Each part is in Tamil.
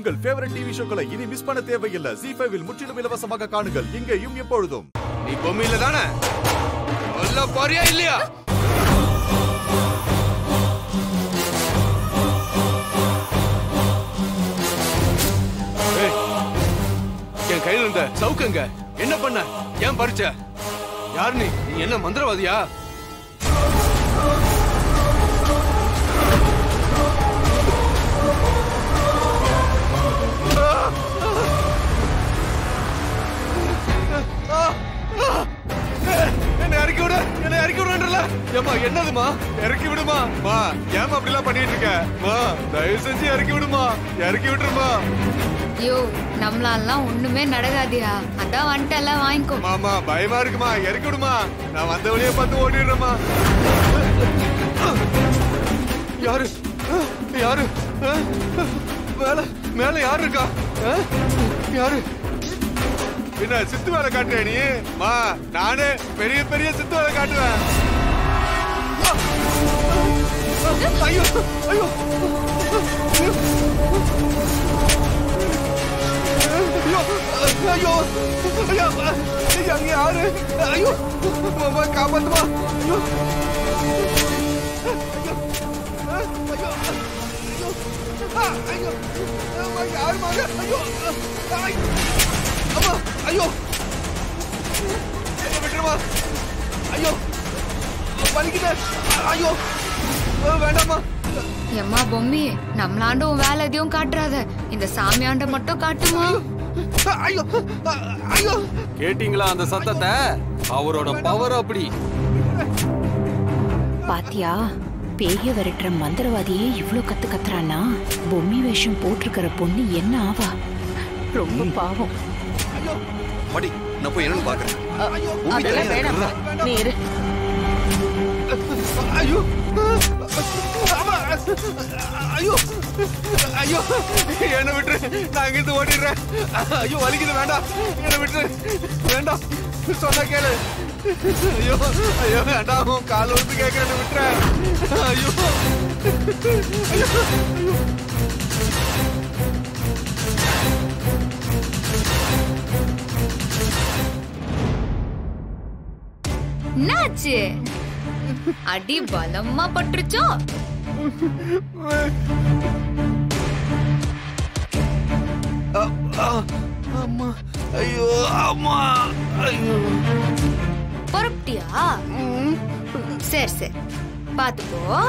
உங்கள் ஃபேவரட் டிவி ஷோக்களை இனி மிஸ் பண்ண தேவையில்லை ஜி ஃபைவில் முற்றிலும் இலவசமாக காணுங்கள் இங்கேயும் எப்பொழுதும் நீ பொம்மையில தானே சொல்ல போறியா இல்லையா ஏய், என் கையில இருந்த சவுக்கங்க என்ன பண்ண ஏன் பறிச்ச யார் நீ நீ என்ன மந்திரவாதியா என்ன இறக்கி விடு என்ன இறக்கி விடுன்றல ஏமா என்னதுமா இறக்கி விடுமா மா ஏமா அப்படிலாம் பண்ணிட்டு இருக்க மா தயவு செஞ்சு இறக்கி விடுமா இறக்கி விட்டுருமா ஐயோ நம்மளாலாம் ஒண்ணுமே நடக்காதியா அதான் வந்துட்டல வாங்கிக்கோ மாமா பயமா இருக்குமா இறக்கி விடுமா நான் வந்த வழியே பார்த்து ஓடிடுறேம்மா யாரு யாரு மேல மேல யாரு இருக்கா யாரு என்ன சித்து வேலை காட்டுற நீ மா நானே பெரிய பெரிய சித்து வேலை காட்டுவேன் ஐயோ ஐயோ ஐயோ ஐயோ ஐயோ ஐயோ அங்க யாரு ஐயோ மாமா காப்பாத்துமா ஐயோ ஐயோ ஐயோ ஐயோ அம்மா யாரு மாங்க ஐயோ ஐ அம்மா ஐயோ என்ன விட்டுருமா ஐயோ வலிக்குது ஐயோ வேண்டாமா எம்மா பொம்மி நம்மளாண்ட உன் வேலை எதையும் காட்டுறாத இந்த சாமியாண்ட மட்டும் காட்டுமா ஐயோ ஐயோ கேட்டீங்களா அந்த சத்தத்தை அவரோட பவர் அப்படி பாத்தியா பேய விரட்டுற மந்திரவாதியே இவ்ளோ கத்து கத்துறான்னா பொம்மி வேஷம் போட்டிருக்கிற பொண்ணு என்ன ஆவா ரொம்ப பாவம் மடி நான் போய் என்னன்னு பாக்குறேன் அதெல்லாம் வேணாம் நீ இரு ஐயோ அம்மா ஐயோ ஐயோ என்ன விட்டுரு நான் இங்கிருந்து ஓடிடுறேன் ஐயோ வலிக்குது வேண்டாம் என்ன விட்டுரு வேண்டாம் சொன்னா கேளு ஐயோ ஐயோ வேண்டாம் உன் கால் வந்து கேட்கறேன்னு விட்டுறேன் ஐயோ ஐயோ என்னாச்சு அடி பலமா பட்டுருச்சோ அம்மா ஐயோ அம்மா ஐயோ பொறுப்பிட்டியா சரி சரி பாத்துக்கோ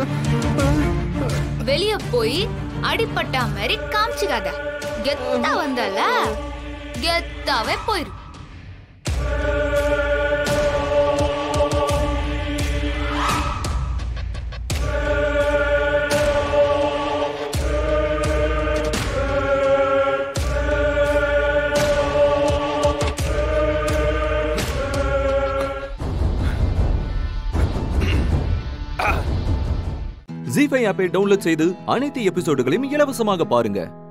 வெளிய போய் அடிப்பட்டா மாதிரி காமிச்சுக்காத கெத்தா வந்தல கெத்தாவே போயிரு ஜி ஃபைவ் ஆப்பை டவுன்லோட் செய்து அனைத்து எபிசோடுகளையும் இலவசமாக பாருங்க